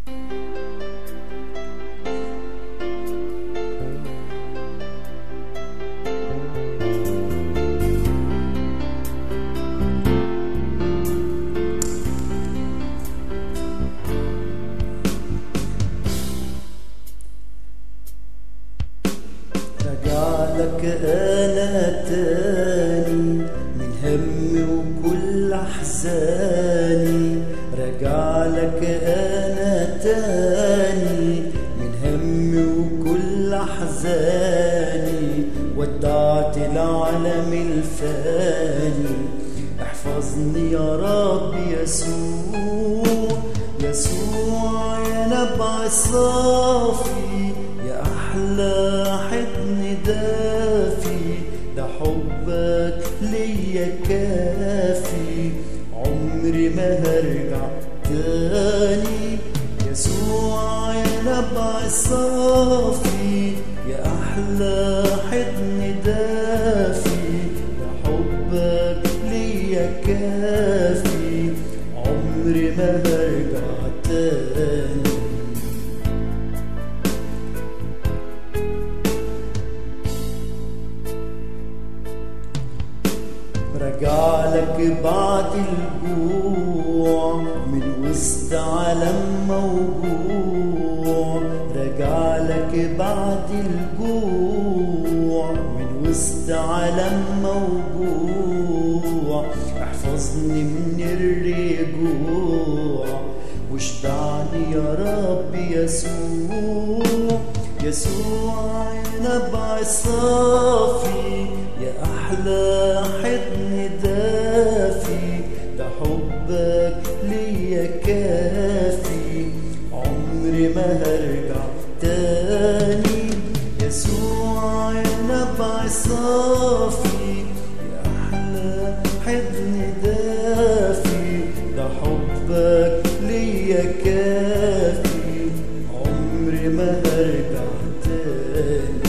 لك أنا تاني من همي وكل أحزاني رجع لك أنا تاني من همي وكل أحزاني ودعت العالم الفاني احفظني يا رب يسوع يسوع يا نبع صافي يا أحلى حضن دافي ده حبك ليا كافي عمري ما هرجع تاني يسوع يا نبع صافي يا أحلى حضن دافي ده حبك ليا كافي عمري ما هرجع تاني رجع لك بعد الجوع من وسط عالم موجوع رجع لك بعد الجوع من وسط عالم موجوع احفظني من الرجوع واشبعني يا رب يسوع يسوع يا نبع صافي يا أحلى حضن دافي ده حبك ليا كافي عمري ما هرجع تاني يسوع يا نبع صافي يا أحلى حضن دافي ده حبك ليا كافي عمري ما هرجع تاني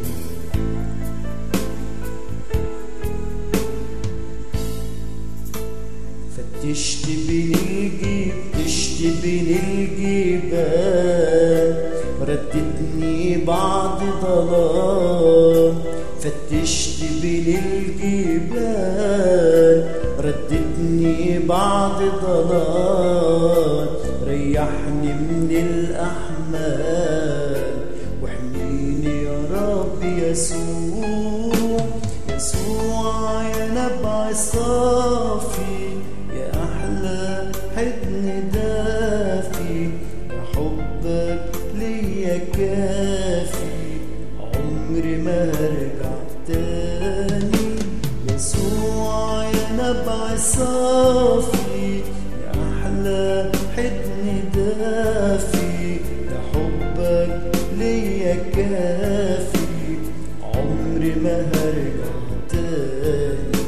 فتشت بين الجيب تشت بين الجبال ردتني بعد ضلال فتشت بين الجبال ردتني بعد ضلال ريحني من الأحمال واحميني يا رب يسوع يسوع يا نبع صافي يا أحلى حضن دافي يا حبك ليا كافي عمري ما هرجع تاني يسوع يا نبع صافي يا أحلى حضن دافي يا حبك ليا كافي عمري ما هرجع تاني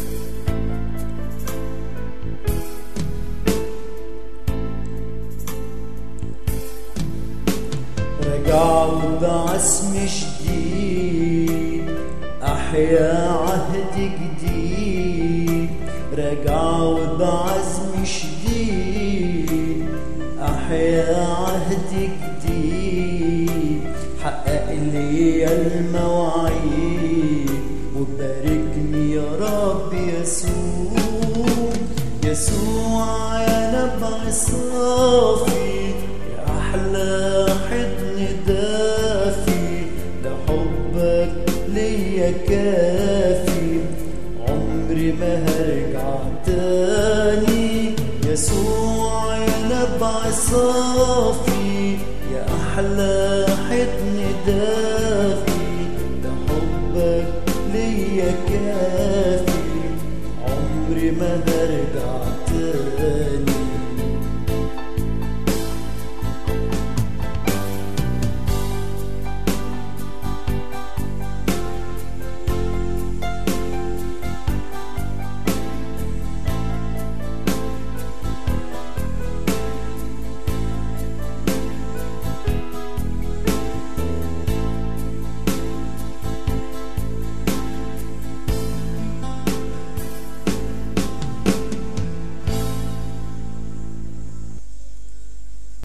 رجعوا بعزم جديد أحيا عهد جديد رجعوا بعزم شديد أحيا عهد جديد حقق لي المواعيد وباركني يا رب يسوع يسوع يا نبع صافي يا أحلى حضن دافي ده حبك ليا كافي عمري ما هرجع تاني يسوع يا نبع صافي يا أحلى حضن دافي ده حبك ليا كافي عمري ما هرجع